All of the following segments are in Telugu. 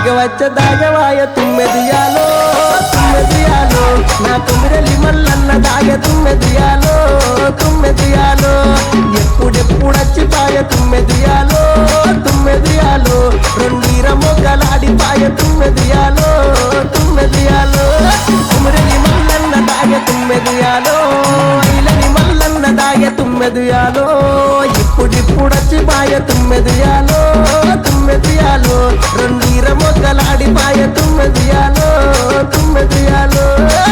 దాగవచ్చ దాగవాయ తుమ్మెదియాలో తుమ్మెదియాలో నా కుమిరలి మల్లన్న దాగ తుమ్మెదియాలో తుమ్మెదియాలో ఎప్పుడెప్పుడచ్చి పాయ తుమ్మెదియాలో తుమ్మెదియాలో రెండీర మొగ్గలాడి పాయ తుమ్మెదియాలో తుమ్మెదియాలో కుమిరలి మల్లన్న దాగ తుమ్మెదియాలో ఇలని మల్లన్న దాగ తుమ్మెదియాలో ఇప్పుడిప్పుడచ్చి పాయ తుమ్మెదియాలో తుమ్మెదియాలో రెండీర మొగ్గలాడి పాయ తుమ్మెదియాలో తుమ్మెదియాలో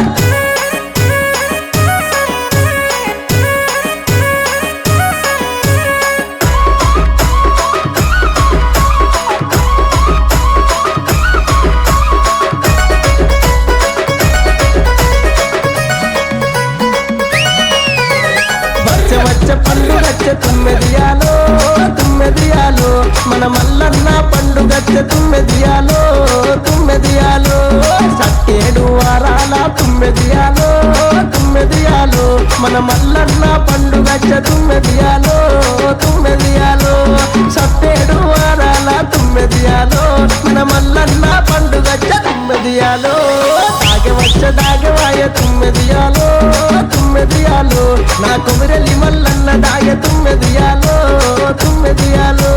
వచ్చ వచ్చ పండుగచ్చ తుమ్మెదియాలో తుమ్మెదియాలో మన మల్లన్న పండుగచ్చ తుమ్మెదియాలో తుమ్మెదియాలో సట్టేడు వారాల తుమ్మెదియాలో తుమ్మెదియాలో మన మల్లన్న పండుగచ్చ తుమ్మెదియాలో తుమ్మెదియాలో సట్టేడు వారాల తుమ్మెదియాలో మన మల్లన్న పండుగచ్చ తుమ్మెదియాలో దాగవచ్చ దాగవాయ తుమ్మెదియాలో తుమ్మెదియాలో నా కొమిరలి మల్లన్న దాగ తుమ్మెదియాలో తుమ్మెదియాలో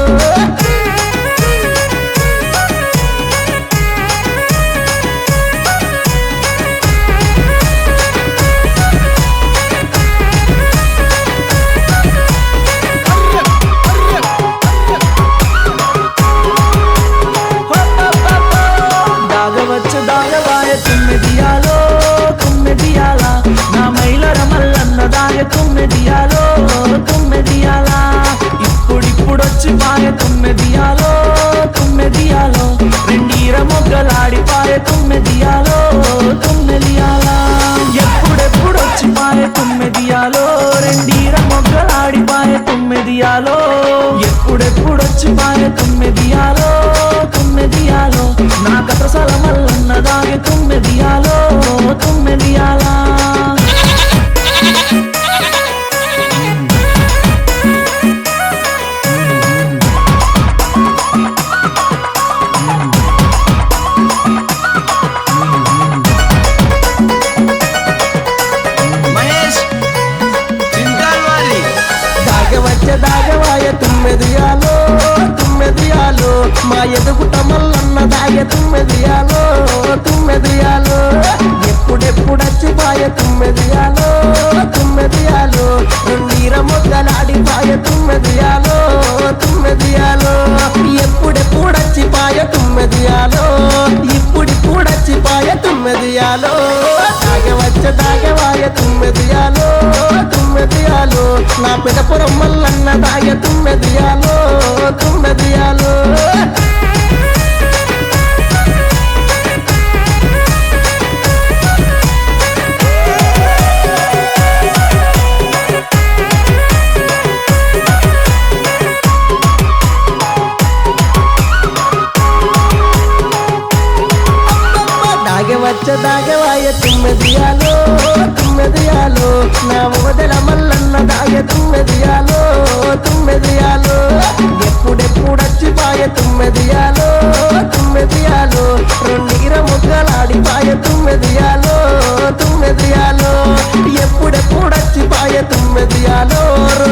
దాగవచ్చు దాగవాయ తుమ్మెదియాలో తుమ్మెదియాల నా మైలర మల్లన్న దాగ తుమ్మెదియాలో తుమ్మెదియాల ఇప్పుడిప్పుడొచ్చి పాయ తుమ్మెదియాలో తుమ్మెదియాలో రెండీర మొగ్గలాడి పాయ తుమ్మెదియాలో తుమ్మెదియాల ఎప్పుడెప్పుడొచ్చి పాయ తుమ్మెదియాలో రెండీర మొగ్గలాడి పాయ తుమ్మెదియాలో ఎప్పుడెప్పుడొచ్చి పాయ తుమ్మెదియాలో తుమ్మెదియాలో నా కథ సలమల్లన్న దాగి తుమ్మెదియాలో తుమ్మెదియాలా మహేష్ చింతాల్వారి దాగవచ్చ దాగవాయ తుమ్మెదియాలో తుమ్మెదియాలో మా ఎదుగుట మల్లన్న దాగ తుమ్మెదియాలో తుమ్మెదియాలో ఎప్పుడెప్పుడచ్చి పాయ తుమ్మెదియాలో తుమ్మెదియాలో రెండీర మొగ్గలాడి పాయ తుమ్మెదియాలో తుమ్మెదియాలో ఎప్పుడెప్పుడచ్చి పాయ తుమ్మెదియాలో ఇప్పుడిప్పుడచ్చి పాయ తుమ్మెదియాలో దాగవచ్చ దాగవాయ తుమ్మెదియాలో తుమ్మెదియాలో నా పిడపురం మల్లన్న దాగ తుమ్మెదియాలో తుమ్మెదియాలో దాగవచ్చ దాగవాయ తుమ్మెదియాలో తుమ్మెదియాలో నా మొదల మల్లన్న దాగ తుమ్మెదియాలో తుమ్మెదియాలో ఎప్పుడెప్పుడచ్చి పాయ తుమ్మెదియాలో తుమ్మెదియాలో రెండీర ముగ్గలాడి పాయ తుమ్మెదియాలో తుమ్మెదియాలో ఎప్పుడెప్పుడచ్చి పాయ తుమ్మెదియాలో